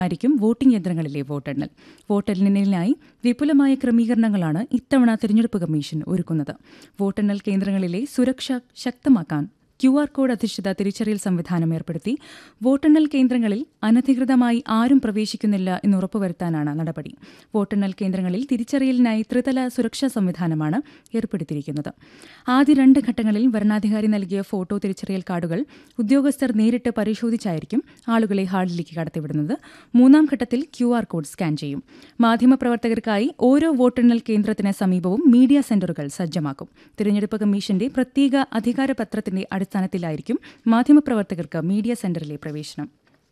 ആയിരിക്കും വോട്ടിംഗ് യന്ത്രങ്ങളിലെ വോട്ടെണ്ണൽ വോട്ടെണ്ണലിനായി വിപുലമായ ക്രമീകരണങ്ങളാണ് ഇത്തവണ തിരഞ്ഞെടുപ്പ് കമ്മീഷൻ ഒരുക്കുന്നത് വോട്ടെണ്ണൽ കേന്ദ്രങ്ങളിലെ സുരക്ഷ ശക്തമാക്കാൻ ക്യു ആർ കോഡ് അധിഷ്ഠിത തിരിച്ചറിയൽ സംവിധാനം ഏർപ്പെടുത്തി വോട്ടെണ്ണൽ കേന്ദ്രങ്ങളിൽ അനധികൃതമായി ആരും പ്രവേശിക്കുന്നില്ല എന്ന് ഉറപ്പുവരുത്താനാണ് നടപടി വോട്ടെണ്ണൽ കേന്ദ്രങ്ങളിൽ തിരിച്ചറിയലിനായി ത്രിതല സുരക്ഷാ സംവിധാനമാണ് ഏർപ്പെടുത്തിയിരിക്കുന്നത് ആദ്യ രണ്ട് ഘട്ടങ്ങളിൽ വരണാധികാരി നൽകിയ ഫോട്ടോ തിരിച്ചറിയൽ കാർഡുകൾ ഉദ്യോഗസ്ഥർ നേരിട്ട് പരിശോധിച്ചായിരിക്കും ആളുകളെ ഹാളിലേക്ക് കടത്തിവിടുന്നത് മൂന്നാം ഘട്ടത്തിൽ ക്യു ആർ കോഡ് സ്കാൻ ചെയ്യും മാധ്യമപ്രവർത്തകർക്കായി ഓരോ വോട്ടെണ്ണൽ കേന്ദ്രത്തിന് സമീപവും മീഡിയ സെന്ററുകൾ സജ്ജമാക്കും തിരഞ്ഞെടുപ്പ് കമ്മീഷന്റെ പ്രത്യേക അധികാരപത്രത്തിന്റെ അടിസ്ഥാനത്തിലായിരിക്കും മാധ്യമപ്രവർത്തകർക്ക് മീഡിയ സെന്ററിലെ പ്രവേശനം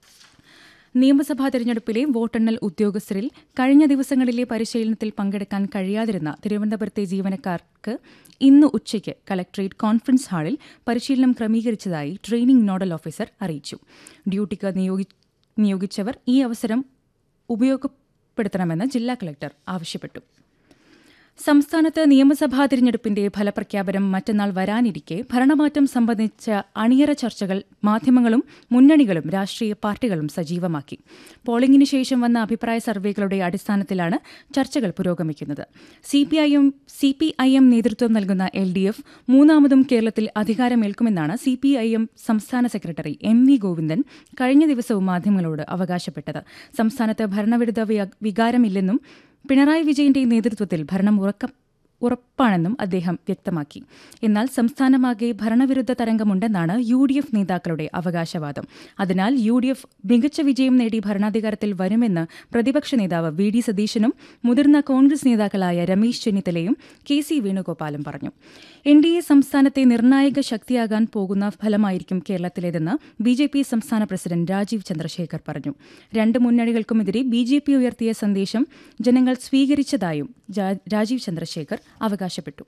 നിയമസഭാ തെരഞ്ഞെടുപ്പിലെ വോട്ടെണ്ണൽ ഉദ്യോഗസ്ഥരിൽ കഴിഞ്ഞ ദിവസങ്ങളിലെ പരിശീലനത്തിൽ പങ്കെടുക്കാൻ കഴിയാതിരുന്ന തിരുവനന്തപുരത്തെ ജീവനക്കാർക്ക് ഇന്ന് ഉച്ചയ്ക്ക് കളക്ടറേറ്റ് കോൺഫറൻസ് ഹാളിൽ പരിശീലനം ക്രമീകരിച്ചതായി ട്രെയിനിംഗ് നോഡൽ ഓഫീസർ അറിയിച്ചു ഡ്യൂട്ടിക്ക് നിയോഗി- നിയോഗിച്ചവർ ഈ അവസരം ഉപയോഗപ്പെടുത്തണമെന്ന് ജില്ലാ കളക്ടർ ആവശ്യപ്പെട്ടു സംസ്ഥാനത്ത് നിയമസഭാ തിരഞ്ഞെടുപ്പിന്റെ ഫലപ്രഖ്യാപനം മറ്റന്നാൾ വരാനിരിക്കെ ഭരണമാറ്റം സംബന്ധിച്ച അണിയറ ചർച്ചകൾ മാധ്യമങ്ങളും മുന്നണികളും രാഷ്ട്രീയ പാർട്ടികളും സജീവമാക്കി പോളിംഗിന് ശേഷം വന്ന അഭിപ്രായ സർവേകളുടെ അടിസ്ഥാനത്തിലാണ് ചർച്ചകൾ പുരോഗമിക്കുന്നത് സിപിഐഎം സിപിഐഎം നേതൃത്വം നൽകുന്ന എൽ ഡി എഫ് മൂന്നാമതും കേരളത്തിൽ അധികാരമേൽക്കുമെന്നാണ് സിപിഐഎം സംസ്ഥാന സെക്രട്ടറി എം വി ഗോവിന്ദൻ കഴിഞ്ഞ ദിവസവും മാധ്യമങ്ങളോട് അവകാശപ്പെട്ടത് സംസ്ഥാനത്ത് ഭരണവിരുദ്ധ വിയ- വികാരമില്ലെന്നും പിണറായി വിജയന്റെ നേതൃത്വത്തിൽ ഭരണം ഉറക്കം ഉറപ്പാണെന്നും അദ്ദേഹം വ്യക്തമാക്കി എന്നാൽ സംസ്ഥാനമാകെ ഭരണവിരുദ്ധ തരംഗമുണ്ടെന്നാണ് യു ഡി എഫ് നേതാക്കളുടെ അവകാശവാദം അതിനാൽ യു ഡി എഫ് മികച്ച വിജയം നേടി ഭരണാധികാരത്തിൽ വരുമെന്ന് പ്രതിപക്ഷ നേതാവ് വി ഡി സതീശനും മുതിർന്ന കോൺഗ്രസ് നേതാക്കളായ രമേശ് ചെന്നിത്തലയും കെ സി വേണുഗോപാലും പറഞ്ഞു എൻ ഡി എ സംസ്ഥാനത്തെ നിർണായക ശക്തിയാകാൻ പോകുന്ന ഫലമായിരിക്കും കേരളത്തിലേതെന്ന് ബി ജെ പി സംസ്ഥാന പ്രസിഡന്റ് രാജീവ് ചന്ദ്രശേഖർ പറഞ്ഞു രണ്ട് മുന്നണികൾക്കുമെതിരെ ബി ജെ പി ഉയർത്തിയ സന്ദേശം ജനങ്ങൾ സ്വീകരിച്ചതായും ജാ- രാജീവ് ചന്ദ്രശേഖർ അവകാശപ്പെട്ടു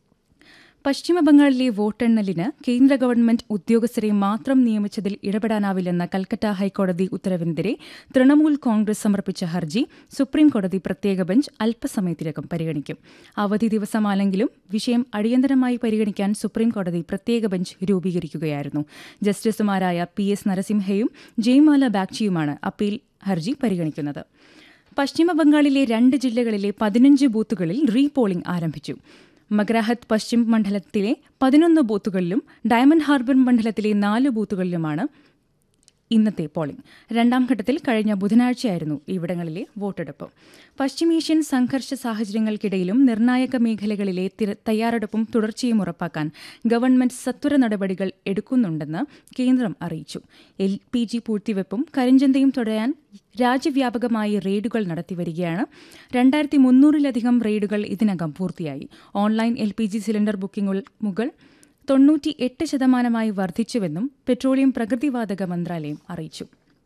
പശ്ചിമബംഗാളിലെ വോട്ടെണ്ണലിന് കേന്ദ്ര ഗവൺമെന്റ് ഉദ്യോഗസ്ഥരെ മാത്രം നിയമിച്ചതിൽ ഇടപെടാനാവില്ലെന്ന കൽക്കട്ട ഹൈക്കോടതി ഉത്തരവിനെതിരെ തൃണമൂൽ കോൺഗ്രസ് സമർപ്പിച്ച ഹർജി സുപ്രീംകോടതി പ്രത്യേക ബെഞ്ച് അല്പസമയത്തിനകം പരിഗണിക്കും അവധി ദിവസമാണെങ്കിലും വിഷയം അടിയന്തരമായി പരിഗണിക്കാൻ സുപ്രീംകോടതി പ്രത്യേക ബെഞ്ച് രൂപീകരിക്കുകയായിരുന്നു ജസ്റ്റിസുമാരായ പി എസ് നരസിംഹയും ജയ്മാല ബാഗ്ചിയുമാണ് അപ്പീൽ ഹർജി പരിഗണിക്കുന്നത് പശ്ചിമബംഗാളിലെ രണ്ട് ജില്ലകളിലെ പതിനഞ്ച് ബൂത്തുകളിൽ റീപോളിംഗ് ആരംഭിച്ചു മഗ്രാഹത്ത് പശ്ചിം മണ്ഡലത്തിലെ പതിനൊന്ന് ബൂത്തുകളിലും ഡയമണ്ട് ഹാർബർ മണ്ഡലത്തിലെ നാല് ബൂത്തുകളിലുമാണ് ഇന്നത്തെ പോളിംഗ് രണ്ടാം ഘട്ടത്തിൽ കഴിഞ്ഞ ബുധനാഴ്ചയായിരുന്നു ഇവിടങ്ങളിലെ വോട്ടെടുപ്പ് പശ്ചിമേഷ്യൻ സംഘർഷ സാഹചര്യങ്ങൾക്കിടയിലും നിർണായക മേഖലകളിലെ തിര- തയ്യാറെടുപ്പും തുടർച്ചയും ഉറപ്പാക്കാൻ ഗവൺമെന്റ് സത്വര നടപടികൾ എടുക്കുന്നുണ്ടെന്ന് കേന്ദ്രം അറിയിച്ചു എൽ പി ജി പൂഴ്ത്തിവെപ്പും കരിഞ്ചന്തയും തുടരാൻ രാജ്യവ്യാപകമായി റെയ്ഡുകൾ നടത്തിവരികയാണ് രണ്ടായിരത്തി മുന്നൂറിലധികം റെയ്ഡുകൾ ഇതിനകം പൂർത്തിയായി online L P G cylinder ബുക്കിംഗുകൾ തൊണ്ണൂറ്റി എട്ട് ശതമാനമായി വർദ്ധിച്ചുവെന്നും പെട്രോളിയം പ്രകൃതിവാതക മന്ത്രാലയം അറിയിച്ചു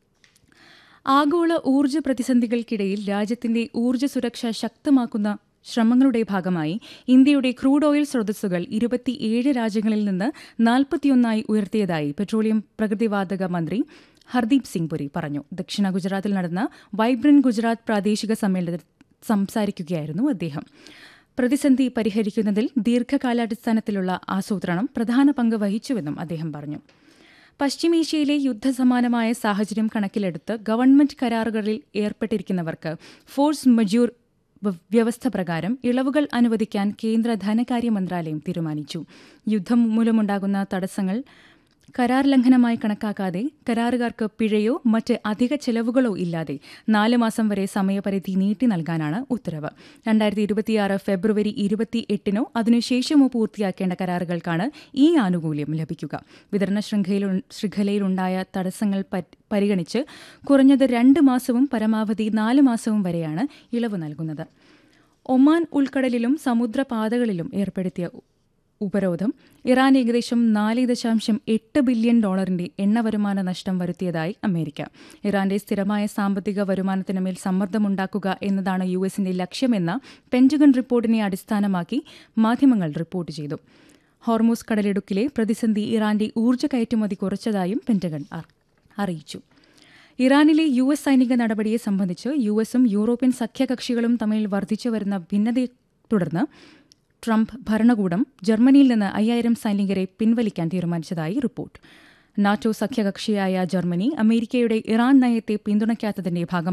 ആഗോള ഊർജ്ജ പ്രതിസന്ധികൾക്കിടയിൽ രാജ്യത്തിന്റെ ഊർജ്ജ സുരക്ഷ ശക്തമാക്കുന്ന ശ്രമങ്ങളുടെ ഭാഗമായി ഇന്ത്യയുടെ ക്രൂഡ് ഓയിൽ സ്രോതസ്സുകൾ ഇരുപത്തിയേഴ് രാജ്യങ്ങളിൽ നിന്ന് നാൽപ്പത്തിയൊന്നായി ഉയർത്തിയതായി പെട്രോളിയം പ്രകൃതിവാതക മന്ത്രി ഹർദീപ് സിംഗ് പുരി പറഞ്ഞു ദക്ഷിണ ഗുജറാത്തിൽ നടന്ന വൈബ്രന്റ് ഗുജറാത്ത് പ്രാദേശിക സമ്മേളനത്തിൽ സംസാരിക്കുകയായിരുന്നു അദ്ദേഹം പ്രതിസന്ധി പരിഹരിക്കുന്നതിൽ ദീർഘകാലാടിസ്ഥാനത്തിലുള്ള ആസൂത്രണം പ്രധാന പങ്ക് വഹിച്ചുവെന്നും അദ്ദേഹം പറഞ്ഞു പശ്ചിമേഷ്യയിലെ യുദ്ധസമാനമായ സാഹചര്യം കണക്കിലെടുത്ത് ഗവൺമെന്റ് കരാറുകളിൽ ഏർപ്പെട്ടിരിക്കുന്നവർക്ക് ഫോഴ്സ് മജൂർ വ- വ്യവസ്ഥ പ്രകാരം ഇളവുകൾ അനുവദിക്കാൻ കേന്ദ്ര ധനകാര്യ മന്ത്രാലയം തീരുമാനിച്ചു യുദ്ധം മൂലമുണ്ടാകുന്ന തടസ്സങ്ങൾ കരാർ ലംഘനമായി കണക്കാക്കാതെ കരാറുകാർക്ക് പിഴയോ മറ്റ് അധിക ചെലവുകളോ ഇല്ലാതെ നാല് മാസം വരെ സമയപരിധി നീട്ടി നൽകാനാണ് ഉത്തരവ് രണ്ടായിരത്തി ഇരുപത്തിയാറ് ഫെബ്രുവരി ഇരുപത്തി എട്ടിനോ അതിനുശേഷമോ പൂർത്തിയാക്കേണ്ട കരാറുകൾക്കാണ് ഈ ആനുകൂല്യം ലഭിക്കുക വിതരണ ശൃംഖലയിൽ ശൃംഖലയിലുണ്ടായ തടസ്സങ്ങൾ പറ്റ് പരിഗണിച്ച് കുറഞ്ഞത് രണ്ട് മാസവും പരമാവധി നാല് മാസവും വരെയാണ് ഇളവ് നൽകുന്നത് ഒമാൻ ഉൾക്കടലിലും സമുദ്രപാതകളിലും ഏർപ്പെടുത്തിയ ഉപരോധം ഇറാൻ ഏകദേശം നാല് ദശാംശം എട്ട് ബില്യൺ ഡോളറിന്റെ എണ്ണ വരുമാന നഷ്ടം വരുത്തിയതായി അമേരിക്ക ഇറാന്റെ സ്ഥിരമായ സാമ്പത്തിക വരുമാനത്തിന് മേൽ സമ്മർദ്ദമുണ്ടാക്കുക എന്നതാണ് യു എസിന്റെ ലക്ഷ്യമെന്ന പെന്റഗൺ റിപ്പോർട്ടിനെ അടിസ്ഥാനമാക്കി മാധ്യമങ്ങൾ റിപ്പോർട്ട് ചെയ്തു ഹോർമൂസ് കടലിടുക്കിലെ പ്രതിസന്ധി ഇറാന്റെ ഊർജ്ജ കയറ്റുമതി കുറച്ചതായും പെന്റഗൺ അർ- അറിയിച്ചു ഇറാനിലെ യു എസ് സൈനിക നടപടിയെ സംബന്ധിച്ച് യു എസും യൂറോപ്യൻ സഖ്യകക്ഷികളും തമ്മിൽ വർദ്ധിച്ചു വരുന്ന ഭിന്നതയെ തുടർന്ന് ട്രംപ് ഭരണകൂടം ജർമ്മനിയിൽ നിന്ന് അയ്യായിരം സൈനികരെ പിൻവലിക്കാൻ തീരുമാനിച്ചതായി റിപ്പോർട്ട് നാറ്റോ സഖ്യകക്ഷിയായ ജർമ്മനി അമേരിക്കയുടെ ഇറാൻ നയത്തെ പിന്തുണയ്ക്കാത്തതിന്റെ ഭാഗമായി